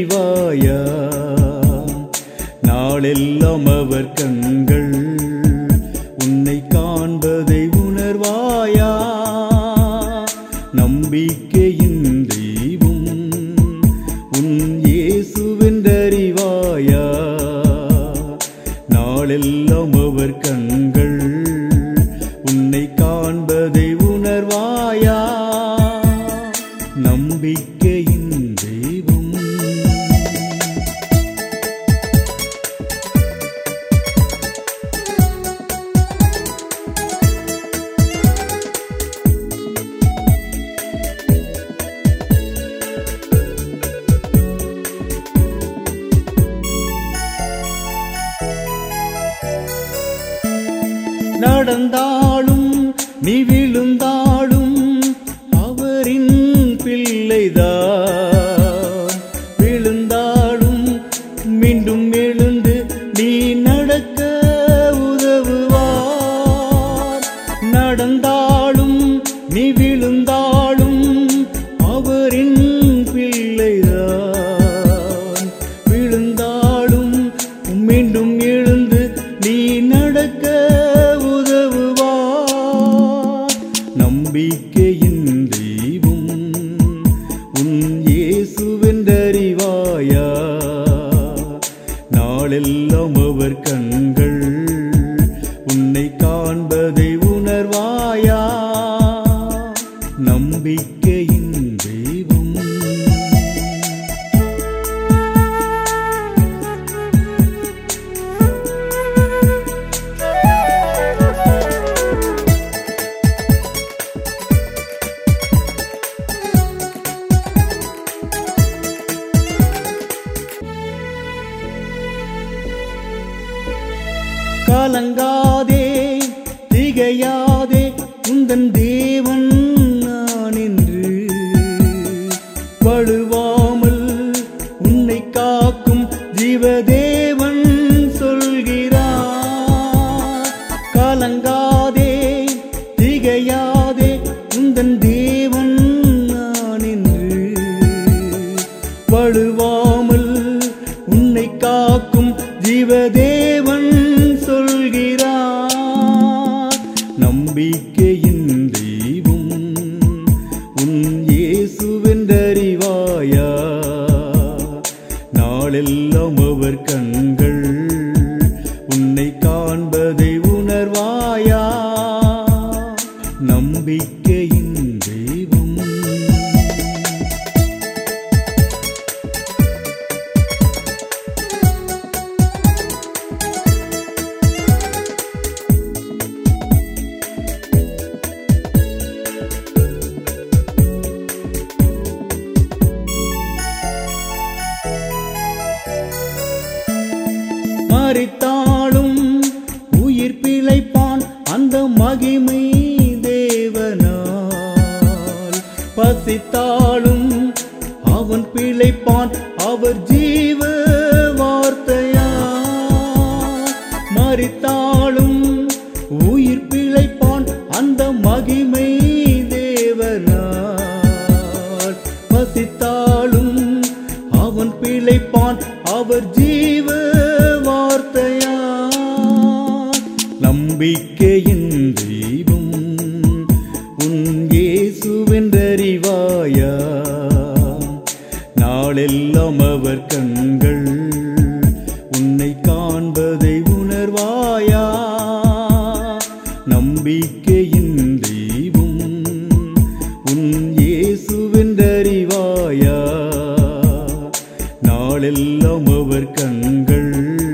அறிவாயா நாளெல்லாம் அவர் கண்கள் உன்னை காண்பதை உணர்வாயா நம்பிக்கையின் தெய்வம் உன் இயேசுவென்றறிவாயா நாளெல்லாம் அவர் கண்கள் உன்னை காண்பதை உணர்வாயா நம்பிக்கையின் தெய்வம் நடந்தாலும் நீ விழுந்தாலும் அவரின் பிள்ளைதான் விழுந்தாலும் மீண்டும் எழுந்து நீ நடக்க உதவுவார் நடந்தாலும் நீ விழுந்தாலும் அவரின் பிள்ளைதான் விழுந்தாலும் மீண்டும் எழுந்து நீ நடக்க உதவுவார் நம்பிக்கையின் தெய்வம் உன் இயேசுவென்றறிவாயா நாளெல்லாம் அவர் கண்கள் உன்னை காண்பதை உணர்வாயா நம்பிக்கையின் தெய்வம் கலங்காதே திகையாதே உந்தன் தேவன் நான் என்று வழுவாமல் உன்னை காக்கும் ஜீவதேவன் சொல்கிறார் கலங்காதே திகையாதே உந்தன் தேவன் நான் என்று வழுவாமல் உன்னை காக்கும் ஜீவதேவன் சொல்கிறார் நம்பிக்கையின் தெய்வம் உன் இயேசுவென்றறிவாயா நாளெல்லாம் அவர் கண்கள் உன்னை காண்பதை உணர்வாயா நம்பிக்கையின் தெய்வம் மறித்தாலும் உயிர் பிழைப்பான் அந்த மகிமை தேவனால் பசித்தாலும் அவன் பிழைப்பான் அவர் ஜீவ வார்த்தையா மறித்தாலும் உயிர் பிழைப்பான் அந்த மகிமை தேவனால் பசித்தாலும் அவன் பிழைப்பான் அவர் ஜீவ வார்த்தையா நம்பிக்கையின் தெய்வம் உன் இயேசுவென்றறிவாயா நாளெல்லாம் அவர் கண்கள் உன்னை காண்பதை உணர்வாயா நம்பிக்கையின் தெய்வம் உன் இயேசுவென்றறிவாயா நாளெல்லாம் அவர் கண்கள்